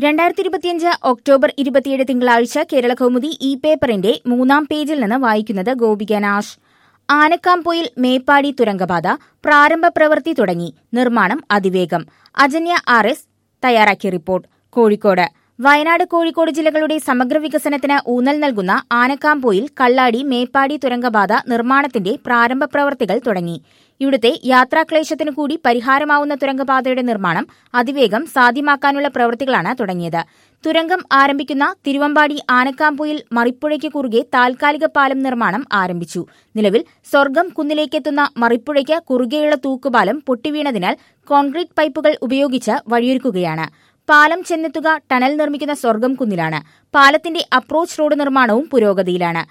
രണ്ടായിരത്തി ഇരുപത്തിയഞ്ച് ഒക്ടോബർ ഇരുപത്തിയേഴ് തിങ്കളാഴ്ച കേരള കൗമുദി ഇ പേപ്പറിന്റെ മൂന്നാം പേജിൽ നിന്ന് വായിക്കുന്നത് ഗോപിക നാഷ് ആനക്കാംപൊയിൽ മേപ്പാടി തുരങ്കപാത പ്രാരംഭ പ്രവൃത്തി തുടങ്ങി നിർമ്മാണം അതിവേഗം അജന്യ ആർ എസ് തയ്യാറാക്കിയ റിപ്പോർട്ട് കോഴിക്കോട് വയനാട് കോഴിക്കോട് ജില്ലകളുടെ സമഗ്ര വികസനത്തിന് ഊന്നൽ നൽകുന്ന ആനക്കാംപൊയിൽ കള്ളാടി മേപ്പാടി തുരങ്കപാത നിർമ്മാണത്തിന്റെ പ്രാരംഭ പ്രവൃത്തികൾ തുടങ്ങി ഇവിടുത്തെ യാത്രാക്ലേശത്തിനു കൂടി പരിഹാരമാവുന്ന തുരങ്കപാതയുടെ നിർമ്മാണം അതിവേഗം സാധ്യമാക്കാനുള്ള പ്രവൃത്തികളാണ് തുടങ്ങിയത് തുരങ്കം ആരംഭിക്കുന്ന തിരുവമ്പാടി ആനക്കാംപൊയിൽ മറിപ്പുഴയ്ക്ക് കുറുകെ താൽക്കാലിക പാലം നിർമ്മാണം ആരംഭിച്ചു നിലവിൽ സ്വർഗം കുന്നിലേക്കെത്തുന്ന മറിപ്പുഴയ്ക്ക് കുറുകെയുള്ള തൂക്കുപാലം പൊട്ടിവീണതിനാൽ കോൺക്രീറ്റ് പൈപ്പുകൾ ഉപയോഗിച്ച് വഴിയൊരുക്കുകയാണ് പാലം ചെന്നെത്തുക ടണൽ നിർമ്മിക്കുന്ന സ്വർഗം കുന്നിലാണ് പാലത്തിന്റെ അപ്രോച്ച് റോഡ് നിർമ്മാണവും പുരോഗതിയിലാണ്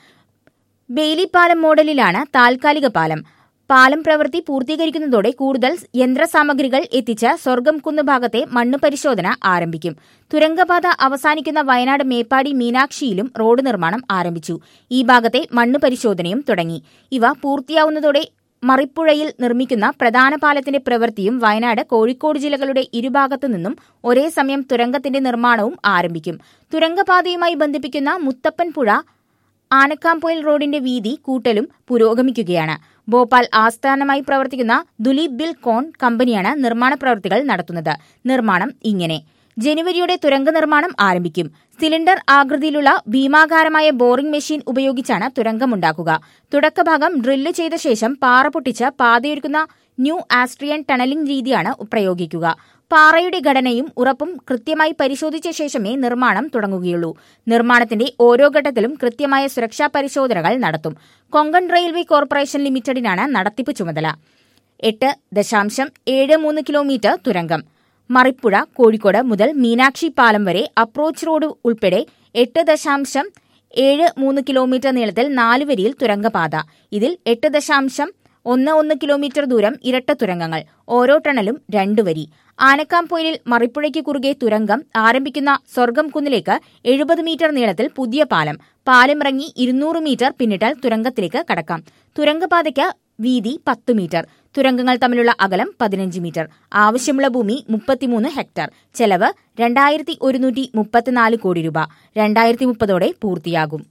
ബെയിലി പാലം മോഡലിലാണ് താൽക്കാലിക പാലം പാലം പ്രവൃത്തി പൂർത്തീകരിക്കുന്നതോടെ കൂടുതൽ യന്ത്രസാമഗ്രികൾ എത്തിച്ച് സ്വർഗം കുന്ന് ഭാഗത്തെ മണ്ണ് പരിശോധന ആരംഭിക്കും തുരങ്കപാത അവസാനിക്കുന്ന വയനാട് മേപ്പാടി മീനാക്ഷിയിലും റോഡ് നിർമ്മാണം ആരംഭിച്ചു ഈ ഭാഗത്തെ മണ്ണ് പരിശോധനയും തുടങ്ങി ഇവ പൂർത്തിയാവുന്നതോടെ മറിപ്പുഴയിൽ നിർമ്മിക്കുന്ന പ്രധാന പാലത്തിന്റെ പ്രവൃത്തിയും വയനാട് കോഴിക്കോട് ജില്ലകളുടെ ഇരുഭാഗത്തു നിന്നും ഒരേ സമയം തുരങ്കത്തിന്റെ നിർമ്മാണവും ആരംഭിക്കും തുരങ്കപാതയുമായി ബന്ധിപ്പിക്കുന്ന മുത്തപ്പൻ പുഴ ആനക്കാംപൊയിൽ റോഡിന്റെ വീതി കൂട്ടലും പുരോഗമിക്കുകയാണ് ഭോപ്പാൽ ആസ്ഥാനമായി പ്രവർത്തിക്കുന്ന ദുലീപ് ബിൽ കോൺ കമ്പനിയാണ് നിർമ്മാണ പ്രവൃത്തികൾ നടത്തുന്നത് നിർമ്മാണം ഇങ്ങനെ ജനുവരിയോടെ തുരങ്ക നിർമ്മാണം ആരംഭിക്കും സിലിണ്ടർ ആകൃതിയിലുള്ള ഭീമാകാരമായ ബോറിംഗ് മെഷീൻ ഉപയോഗിച്ചാണ് തുരങ്കമുണ്ടാക്കുക തുടക്കഭാഗം ഡ്രില്ല് ചെയ്ത ശേഷം പാറ പൊട്ടിച്ച് പാതയൊരുക്കുന്ന ന്യൂ ആസ്ട്രിയൻ ടണലിംഗ് രീതിയാണ് പ്രയോഗിക്കുക പാറയുടെ ഘടനയും ഉറപ്പും കൃത്യമായി പരിശോധിച്ച ശേഷമേ നിർമ്മാണം തുടങ്ങുകയുള്ളൂ നിർമ്മാണത്തിന്റെ ഓരോ ഘട്ടത്തിലും കൃത്യമായ സുരക്ഷാ പരിശോധനകൾ നടത്തും കൊങ്കൺ റെയിൽവേ കോർപ്പറേഷൻ ലിമിറ്റഡിനാണ് നടത്തിപ്പ് ചുമതല എട്ട് ദശാംശം ഏഴ് മൂന്ന് കിലോമീറ്റർ തുരങ്കം മറിപ്പുഴ കോഴിക്കോട് മുതൽ മീനാക്ഷി പാലം വരെ അപ്രോച്ച് റോഡ് ഉൾപ്പെടെ എട്ട് ദശാംശം ഏഴ് മൂന്ന് കിലോമീറ്റർ നീളത്തിൽ നാല് വരിയിൽ തുരങ്കപാത ഇതിൽ എട്ട് ദശാംശം ഒന്ന് ഒന്ന് കിലോമീറ്റർ ദൂരം ഇരട്ട തുരങ്കങ്ങൾ ഓരോ ടണലും രണ്ടു വരി ആനക്കാംപൊയിലിൽ മറിപ്പുഴയ്ക്ക് കുറുകെ തുരങ്കം ആരംഭിക്കുന്ന സ്വർഗം കുന്നിലേക്ക് എഴുപത് മീറ്റർ നീളത്തിൽ പുതിയ പാലം പാലമിറങ്ങി ഇരുന്നൂറ് മീറ്റർ പിന്നിട്ടാൽ തുരങ്കത്തിലേക്ക് കടക്കാം തുരങ്കപാതയ്ക്ക് വീതി പത്ത് മീറ്റർ തുരങ്കങ്ങൾ തമ്മിലുള്ള അകലം പതിനഞ്ച് മീറ്റർ ആവശ്യമുള്ള ഭൂമി മുപ്പത്തിമൂന്ന് ഹെക്ടർ ചെലവ് രണ്ടായിരത്തി ഒരുന്നൂറ്റി മുപ്പത്തിനാല് കോടി രൂപ രണ്ടായിരത്തി മുപ്പതോടെ പൂർത്തിയാകും